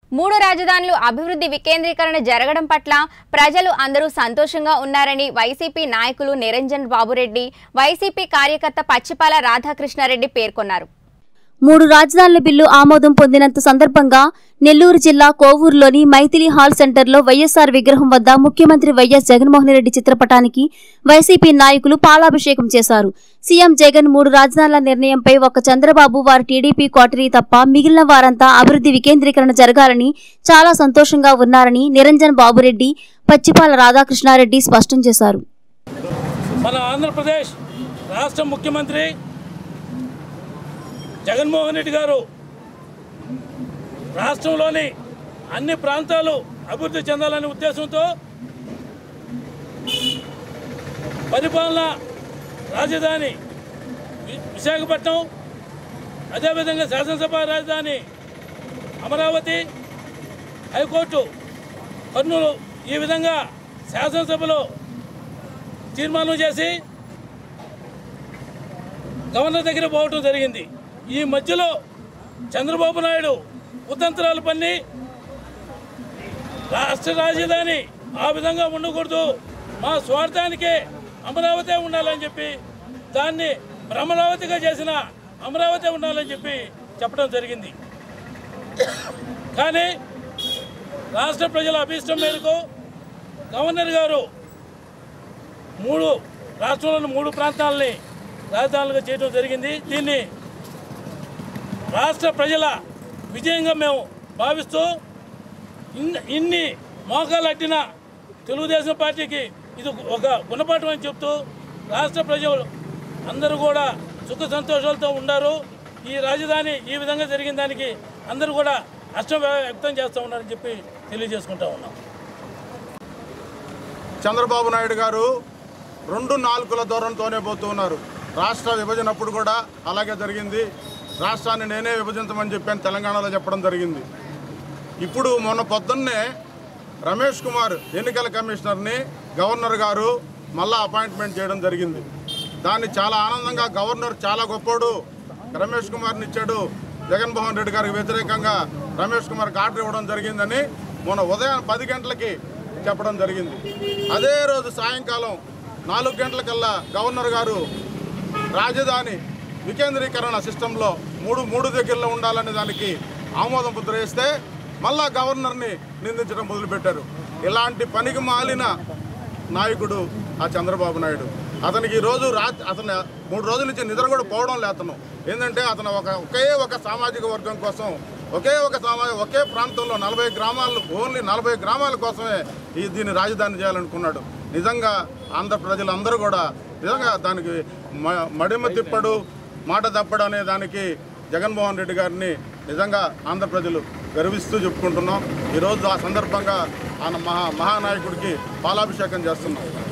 మూడు రాజధానులు అభివృద్ధి వికేంద్రీకరణ జరగడం పట్ల ప్రజలు అందరూ సంతోషంగా ఉన్నారని వైసీపీ నాయకులు నిరంజన్ బాబురెడ్డి వైసీపీ కార్యకర్త పచ్చిపాల రాధాకృష్ణారెడ్డి పేర్కొన్నారు మూడు రాజధానుల బిల్లు ఆమోదం పొందినంత సందర్భంగా నెల్లూరు జిల్లా కోవూరులోని మైథిలి హాల్ సెంటర్లో వైఎస్ఆర్ విగ్రహం వద్ద ముఖ్యమంత్రి వైఎస్ జగన్మోహన్ రెడ్డి చిత్రపటానికి వైసీపీ నాయకులు పాలాభిషేకం చేశారు సీఎం జగన్ మూడు రాజధానుల నిర్ణయంపై ఒక చంద్రబాబు వారి టీడీపీ కోటరీ తప్ప మిగిలిన వారంతా అభివృద్ధి వికేంద్రీకరణ జరగాలని చాలా సంతోషంగా ఉన్నారని నిరంజన్ బాబురెడ్డి పచ్చిపాల రాధాకృష్ణారెడ్డి స్పష్టం చేశారు మన ఆంధ్రప్రదేశ్ రాష్ట్ర ముఖ్యమంత్రి జగన్మోహన్ రెడ్డి గారు రాష్ట్రంలోని అన్ని ప్రాంతాలు అభివృద్ధి చెందాలనే ఉద్దేశంతో పరిపాలన రాజధాని వి- విశాఖపట్నం అదేవిధంగా శాసనసభ రాజధాని అమరావతి హైకోర్టు కర్నూలు ఈ విధంగా శాసనసభలో తీర్మానం చేసి గవర్నర్ దగ్గర పోవటం జరిగింది ఈ మధ్యలో చంద్రబాబు నాయుడు ఉదంతరాలు పన్ని రాష్ట్ర రాజధాని ఆ విధంగా ఉండకూడదు మా స్వార్థానికే అమరావతి ఉండాలని చెప్పి దాన్ని భ్రమరావతిగా చేసిన అమరావతి ఉండాలని చెప్పి చెప్పడం జరిగింది కానీ రాష్ట్ర ప్రజల అభీష్టం మేరకు గవర్నర్ గారు మూడు రాష్ట్రంలోని మూడు ప్రాంతాలని రాజధానులుగా చేయడం జరిగింది దీన్ని రాష్ట్ర ప్రజల విజయంగా మేము భావిస్తూ ఇన్- ఇన్ని మోకాలు అట్టిన తెలుగుదేశం పార్టీకి ఇది ఒక గుణపాఠం అని చెప్తూ రాష్ట్ర ప్రజలు అందరూ కూడా సుఖ సంతోషాలతో ఉన్నారు ఈ రాజధాని ఈ విధంగా జరిగిన దానికి అందరూ కూడా హర్షం వ్యక్తం చేస్తూ ఉన్నారని చెప్పి తెలియజేసుకుంటా ఉన్నాం చంద్రబాబు నాయుడు గారు రెండు నాలుగుల దూరంతోనే పోతూ ఉన్నారు రాష్ట్ర విభజన అప్పుడు కూడా అలాగే జరిగింది రాష్ట్రాన్ని నేనే విభజించమని చెప్పాను తెలంగాణలో చెప్పడం జరిగింది ఇప్పుడు మొన్న పొద్దున్నే రమేష్ కుమార్ ఎన్నికల కమిషనర్ని గవర్నర్ గారు మళ్ళా అపాయింట్మెంట్ చేయడం జరిగింది దాన్ని చాలా ఆనందంగా గవర్నర్ చాలా గొప్పోడు రమేష్ కుమార్ని ఇచ్చాడు జగన్మోహన్ రెడ్డి గారికి వ్యతిరేకంగా రమేష్ కుమార్కి ఆర్డర్ ఇవ్వడం జరిగిందని మొన్న ఉదయం పది గంటలకి చెప్పడం జరిగింది అదే రోజు సాయంకాలం నాలుగు గంటలకల్లా గవర్నర్ గారు రాజధాని వికేంద్రీకరణ సిస్టంలో మూడు మూడు దగ్గరలో ఉండాలనే దానికి ఆమోదం ముద్ర వేస్తే మళ్ళా గవర్నర్ని నిందించడం మొదలుపెట్టారు ఇలాంటి పనికి మాలిన నాయకుడు ఆ చంద్రబాబు నాయుడు అతనికి ఈ రోజు రా అతను మూడు రోజుల నుంచి నిద్ర కూడా పోవడం లేదు అతను ఏంటంటే అతను ఒక ఒకే ఒక సామాజిక వర్గం కోసం ఒకే ఒక సామాజిక ఒకే ప్రాంతంలో నలభై గ్రామాలు ఓన్లీ నలభై గ్రామాల కోసమే ఈ దీన్ని రాజధాని చేయాలనుకున్నాడు నిజంగా ఆంధ్ర ప్రజలందరూ కూడా నిజంగా దానికి మ- మడిమ తిప్పడు మాట తప్పడు అనే దానికి జగన్మోహన్ రెడ్డి గారిని నిజంగా ఆంధ్ర ప్రజలు గర్విస్తూ చెప్పుకుంటున్నాం ఈరోజు ఆ సందర్భంగా ఆయన మహా మహానాయకుడికి పాలాభిషేకం చేస్తున్నాం